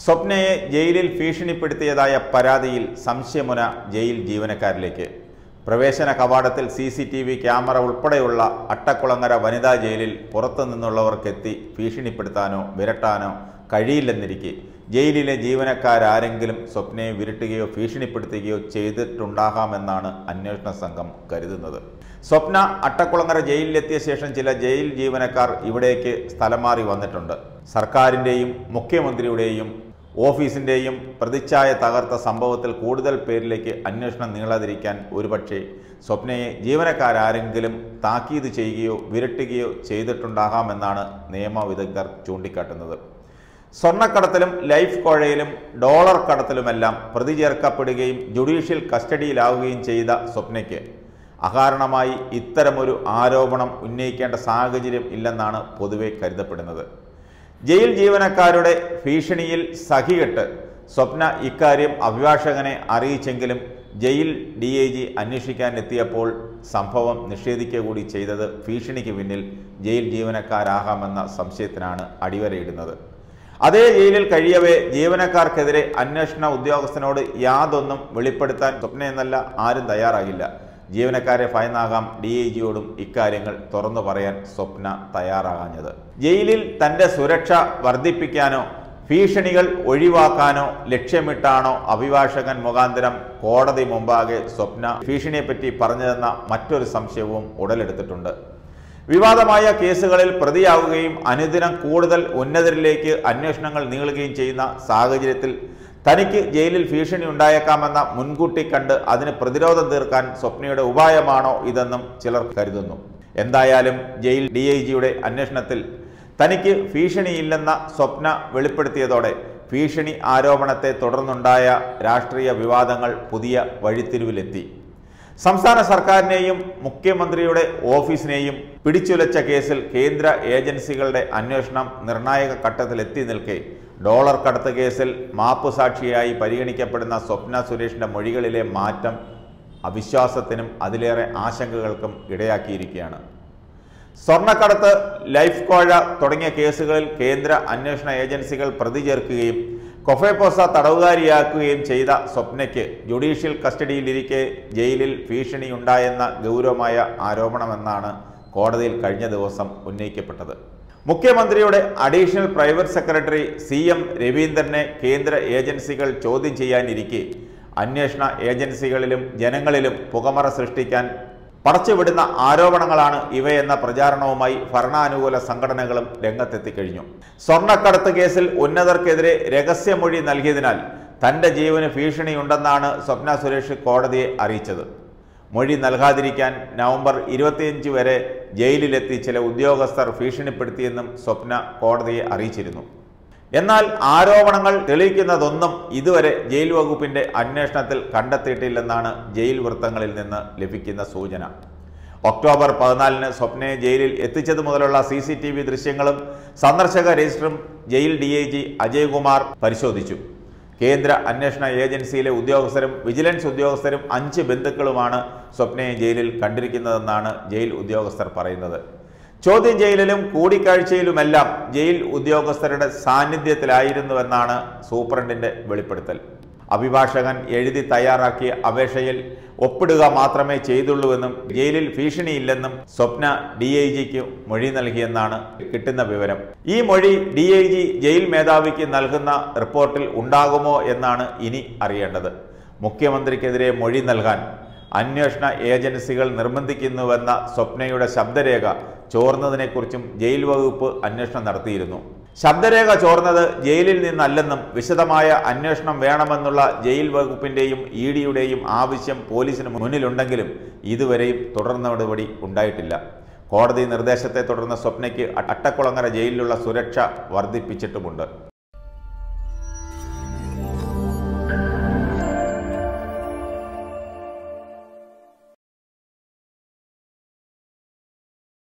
സ്വപ്നയെ ജയിലിൽ ഭീഷണിപ്പെടുത്തിയതായ പരാതിയിൽ സംശയമുന ജയിൽ ജീവനക്കാരിലേക്ക് പ്രവേശന കവാടത്തിൽ C C T V camera ഉൾപ്പെടെയുള്ള അട്ടക്കുളങ്ങര വനിതാ ജയിലിൽ പുറത്തു നിന്നുള്ളവർക്കെത്തി ഭീഷണിപ്പെടുത്താനോ വിരട്ടാനോ കഴിയില്ലെന്നിരിക്കെ ജയിലിലെ ജീവനക്കാരാരെങ്കിലും സ്വപ്നയെ വിരട്ടുകയോ ഭീഷണിപ്പെടുത്തുകയോ ചെയ്തിട്ടുണ്ടാകാമെന്നാണ് അന്വേഷണ സംഘം കരുതുന്നത് സ്വപ്ന അട്ടക്കുളങ്ങര ജയിലിലെത്തിയ ശേഷം ചില ജയിൽ ജീവനക്കാർ ഇവിടേക്ക് സ്ഥലം മാറി വന്നിട്ടുണ്ട് സർക്കാരിൻ്റെയും മുഖ്യമന്ത്രിയുടെയും ഓഫീസിൻ്റെയും പ്രതിച്ഛായ തകർത്ത സംഭവത്തിൽ കൂടുതൽ പേരിലേക്ക് അന്വേഷണം നീളാതിരിക്കാൻ ഒരുപക്ഷെ സ്വപ്നയെ ജീവനക്കാരാരെങ്കിലും താക്കീത് ചെയ്യുകയോ വിരട്ടുകയോ ചെയ്തിട്ടുണ്ടാകാമെന്നാണ് നിയമവിദഗ്ധർ ചൂണ്ടിക്കാട്ടുന്നത് സ്വർണ്ണക്കടത്തിലും ലൈഫ് കോഴയിലും ഡോളർ കടത്തിലുമെല്ലാം പ്രതി ചേർക്കപ്പെടുകയും ജുഡീഷ്യൽ കസ്റ്റഡിയിലാവുകയും ചെയ്ത സ്വപ്നയ്ക്ക് അകാരണമായി ഇത്തരമൊരു ആരോപണം ഉന്നയിക്കേണ്ട സാഹചര്യം ഇല്ലെന്നാണ് പൊതുവെ കരുതപ്പെടുന്നത് ജയിൽ ജീവനക്കാരുടെ ഭീഷണിയിൽ സഹികെട്ട് സ്വപ്ന ഇക്കാര്യം അഭിഭാഷകനെ അറിയിച്ചെങ്കിലും ജയിൽ ഡി ഐ ജി അന്വേഷിക്കാൻ എത്തിയപ്പോൾ സംഭവം നിഷേധിക്കുക കൂടി ചെയ്തത് ഭീഷണിക്ക് പിന്നിൽ ജയിൽ ജീവനക്കാരാകാമെന്ന സംശയത്തിനാണ് അടിവരയിടുന്നത് അതേ ജയിലിൽ കഴിയവേ ജീവനക്കാർക്കെതിരെ അന്വേഷണ ഉദ്യോഗസ്ഥനോട് യാതൊന്നും വെളിപ്പെടുത്താൻ സ്വപ്ന എന്നല്ല ആരും തയ്യാറാകില്ല ജീവനക്കാരെ ഭയന്നാകാം ഡി ഐ ജിയോടും ഇക്കാര്യങ്ങൾ തുറന്നു പറയാൻ സ്വപ്ന തയ്യാറാകാഞ്ഞത് ജയിലിൽ തന്റെ സുരക്ഷ വർദ്ധിപ്പിക്കാനോ ഭീഷണികൾ ഒഴിവാക്കാനോ ലക്ഷ്യമിട്ടാണോ അഭിഭാഷകൻ മുഖാന്തരം കോടതി മുമ്പാകെ സ്വപ്ന ഭീഷണിയെപ്പറ്റി പറഞ്ഞതെന്ന മറ്റൊരു സംശയവും ഉടലെടുത്തിട്ടുണ്ട് വിവാദമായ കേസുകളിൽ പ്രതിയാവുകയും അനുദിനം കൂടുതൽ ഉന്നതരിലേക്ക് അന്വേഷണങ്ങൾ നീളുകയും ചെയ്യുന്ന സാഹചര്യത്തിൽ തനിക്ക് ജയിലിൽ ഭീഷണി ഉണ്ടായേക്കാമെന്ന മുൻകൂട്ടി കണ്ട് അതിന് പ്രതിരോധം തീർക്കാൻ സ്വപ്നയുടെ ഉപായമാണോ ഇതെന്നും ചിലർ കരുതുന്നു എന്തായാലും ജയിൽ ഡി ഐ ജിയുടെ അന്വേഷണത്തിൽ തനിക്ക് ഭീഷണിയില്ലെന്ന സ്വപ്ന വെളിപ്പെടുത്തിയതോടെ ഭീഷണി ആരോപണത്തെ തുടർന്നുണ്ടായ രാഷ്ട്രീയ വിവാദങ്ങൾ പുതിയ വഴിത്തിരിവിലെത്തി സംസ്ഥാന സർക്കാരിനെയും മുഖ്യമന്ത്രിയുടെ ഓഫീസിനെയും പിടിച്ചുലച്ച കേസിൽ കേന്ദ്ര ഏജൻസികളുടെ അന്വേഷണം നിർണായക ഘട്ടത്തിലെത്തി നിൽക്കെ ഡോളർ കടത്ത് കേസിൽ മാപ്പുസാക്ഷിയായി പരിഗണിക്കപ്പെടുന്ന സ്വപ്ന സുരേഷിന്റെ മൊഴികളിലെ മാറ്റം അവിശ്വാസത്തിനും അതിലേറെ ആശങ്കകൾക്കും ഇടയാക്കിയിരിക്കുകയാണ് സ്വർണ്ണക്കടത്ത് ലൈഫ് കോഴ തുടങ്ങിയ കേസുകളിൽ കേന്ദ്ര അന്വേഷണ ഏജൻസികൾ പ്രതി ചേർക്കുകയും കൊഫേപ്പോസ തടവുകാരിയാക്കുകയും ചെയ്ത സ്വപ്നയ്ക്ക് ജുഡീഷ്യൽ കസ്റ്റഡിയിലിരിക്കെ ജയിലിൽ ഭീഷണിയുണ്ടായെന്ന ഗൗരവമായ ആരോപണമെന്നാണ് കോടതിയിൽ കഴിഞ്ഞ ദിവസം ഉന്നയിക്കപ്പെട്ടത് മുഖ്യമന്ത്രിയുടെ additional private secretary C M രവീന്ദ്രനെ കേന്ദ്ര ഏജൻസികൾ ചോദ്യം ചെയ്യാനിരിക്കെ അന്വേഷണ ഏജൻസികളിലും ജനങ്ങളിലും പുകമറ സൃഷ്ടിക്കാൻ പടച്ചുവിടുന്ന ആരോപണങ്ങളാണ് ഇവയെന്ന പ്രചാരണവുമായി ഭരണാനുകൂല സംഘടനകളും രംഗത്തെത്തിക്കഴിഞ്ഞു സ്വർണ്ണക്കടത്ത് കേസിൽ ഉന്നതർക്കെതിരെ രഹസ്യമൊഴി നൽകിയതിനാൽ തന്റെ ജീവന് ഭീഷണിയുണ്ടെന്നാണ് സ്വപ്ന സുരേഷ് കോടതിയെ അറിയിച്ചത് മൊഴി നൽകാതിരിക്കാൻ നവംബർ ഇരുപത്തിയഞ്ച് വരെ ജയിലിലെത്തി ചില ഉദ്യോഗസ്ഥർ ഭീഷണിപ്പെടുത്തിയെന്നും സ്വപ്ന കോടതിയെ അറിയിച്ചിരുന്നു എന്നാൽ ആരോപണങ്ങൾ തെളിയിക്കുന്നതൊന്നും ഇതുവരെ ജയിൽ വകുപ്പിന്റെ അന്വേഷണത്തിൽ കണ്ടെത്തിയിട്ടില്ലെന്നാണ് ജയിൽ വൃത്തങ്ങളിൽ നിന്ന് ലഭിക്കുന്ന സൂചന ഒക്ടോബർ പതിനാലിന് സ്വപ്നയെ ജയിലിൽ എത്തിച്ചത് മുതലുള്ള സി സി ടി വി ദൃശ്യങ്ങളും സന്ദർശക രജിസ്റ്ററും jail D I G Ajaykumar പരിശോധിച്ചു കേന്ദ്ര അന്വേഷണ ഏജൻസിയിലെ ഉദ്യോഗസ്ഥരും വിജിലൻസ് ഉദ്യോഗസ്ഥരും അഞ്ച് ബന്ധുക്കളുമാണ് സ്വപ്നയെ ജയിലിൽ കണ്ടിരിക്കുന്നതെന്നാണ് ജയിൽ ഉദ്യോഗസ്ഥർ പറയുന്നത് ചോദ്യം ചെയ്യലിലും കൂടിക്കാഴ്ചയിലുമെല്ലാം ജയിൽ ഉദ്യോഗസ്ഥരുടെ സാന്നിധ്യത്തിലായിരുന്നുവെന്നാണ് സൂപ്രണ്ടിന്റെ വെളിപ്പെടുത്തൽ അഭിഭാഷകൻ എഴുതി തയ്യാറാക്കിയ അപേക്ഷയിൽ ഒപ്പിടുക മാത്രമേ ചെയ്തുള്ളൂവെന്നും ജയിലിൽ ഭീഷണിയില്ലെന്നും സ്വപ്ന ഡി ഐ ജിക്ക് മൊഴി നൽകിയെന്നാണ് കിട്ടുന്ന വിവരം ഈ മൊഴി ഡി ഐ ജി ജയിൽ മേധാവിക്ക് നൽകുന്ന റിപ്പോർട്ടിൽ ഉണ്ടാകുമോ എന്നാണ് ഇനി അറിയേണ്ടത് മുഖ്യമന്ത്രിക്കെതിരെ മൊഴി നൽകാൻ അന്വേഷണ ഏജൻസികൾ നിർബന്ധിക്കുന്നുവെന്ന സ്വപ്നയുടെ ശബ്ദരേഖ ചോർന്നതിനെക്കുറിച്ചും ജയിൽ വകുപ്പ് അന്വേഷണം നടത്തിയിരുന്നു ശബ്ദരേഖ ചോർന്നത് ജയിലിൽ നിന്നല്ലെന്നും വിശദമായ അന്വേഷണം വേണമെന്നുള്ള ജയിൽ വകുപ്പിന്റെയും ഇ ഡിയുടെയും ആവശ്യം പോലീസിന് മുന്നിലുണ്ടെങ്കിലും ഇതുവരെയും തുടർ നടപടി ഉണ്ടായിട്ടില്ല കോടതി നിർദ്ദേശത്തെ തുടർന്ന് സ്വപ്നയ്ക്ക് അട്ടക്കുളങ്ങര ജയിലിലുള്ള സുരക്ഷ വർദ്ധിപ്പിച്ചിട്ടുമുണ്ട്